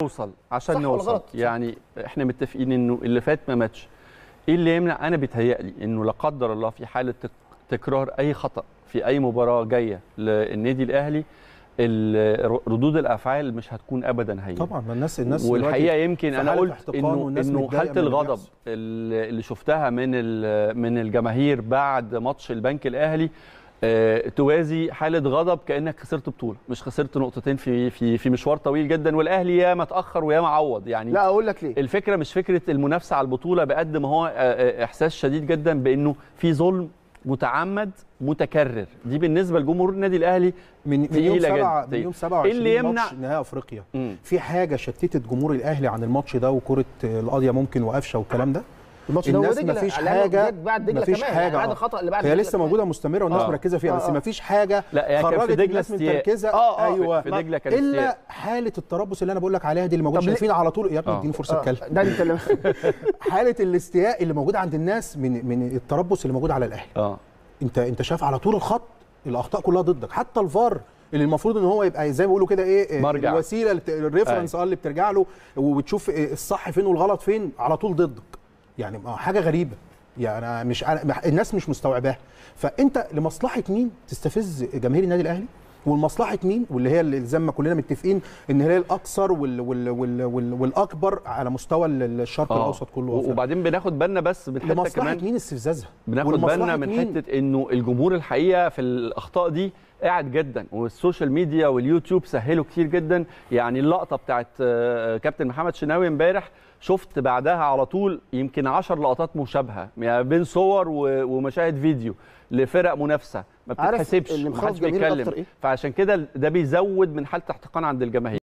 نوصل عشان صح ولا نوصل غلط؟ صح. يعني احنا متفقين انه اللي فات ما ماتش ايه اللي يمنع انا بيتهيألي انه لا قدر الله في حاله تك- تكرار اي خطا في اي مباراه جايه للنادي الاهلي ال- ردود الافعال مش هتكون ابدا هي طبعا ما الناس الناس والحقيقه دلوقتي يمكن في انا حالة قلت احتقان انه والناس انه متضايقة حاله من اللي الغضب بيحصل. اللي اللي شفتها من ال- من الجماهير بعد ماتش البنك الاهلي آه، توازي حاله غضب كانك خسرت بطوله مش خسرت نقطتين في في في مشوار طويل جدا والاهلي يا ما اتاخر ويا ما عوض يعني لا اقول لك ليه الفكره مش فكره المنافسه على البطوله بقد ما هو آه، آه، احساس شديد جدا بانه في ظلم متعمد متكرر دي بالنسبه لجمهور النادي الاهلي من من تقيلة يوم جدا. سبعة من يوم 27 اللي يمنع- ماتش نهائي افريقيا مم. في حاجه شتتت جمهور الاهلي عن الماتش ده وكره القاضيه ممكن وقفشه والكلام ده الماتش ده الناس ودجلة، مفيش لأنه حاجة- جت بعد دجله مفيش كمان حاجة، يعني بعد آه. الخطا اللي بعد هي دجلة لسه كمان. موجوده مستمره والناس آه. مركزه فيها آه، بس آه. مفيش حاجه لا هي كان في خرجت دجله الناس استياء متركزه اه اه ايوه في دجله كان استياء الا حاله التربص اللي انا بقول لك عليها دي اللي موجوده طب ليه- شايفين على طول يا ابني آه. اديني فرصه آه، اتكلم ده انت اللي حاله الاستياء اللي موجوده عند الناس من من التربص اللي موجود على الاهلي اه انت انت شايف على طول الخط الاخطاء كلها ضدك حتى الفار اللي المفروض ان هو يبقى زي ما بيقولوا كده ايه مرجع. الوسيله اللي بت- الريفرنس اه اللي بترجع له وبتشوف إيه الصح فين والغلط فين على طول ضدك يعني ما حاجه غريبه يعني أنا مش أنا الناس مش مستوعباها فانت لمصلحه مين تستفز جماهير النادي الاهلي ولمصلحه مين واللي هي اللي زي ما كلنا متفقين ان هي الاكثر وال وال وال وال والاكبر على مستوى الشرق آه. الاوسط كله و- وبعدين بناخد بالنا بس من حته لمصلحه كمان مين استفزازها بناخد ولمصلحة بالنا من مين؟ حته انه الجمهور الحقيقه في الاخطاء دي قاعد جدا والسوشيال ميديا واليوتيوب سهلوا كتير جدا يعني اللقطه بتاعت آه، كابتن محمد شناوي امبارح شفت بعدها على طول يمكن 10 لقطات مشابهه يعني بين صور و- ومشاهد فيديو لفرق منافسه ما عارف بتتحسبش اللي ومحدش مخوف جماهير بيتكلم أكتر إيه؟ فعشان كده ده بيزود من حاله احتقان عند الجماهير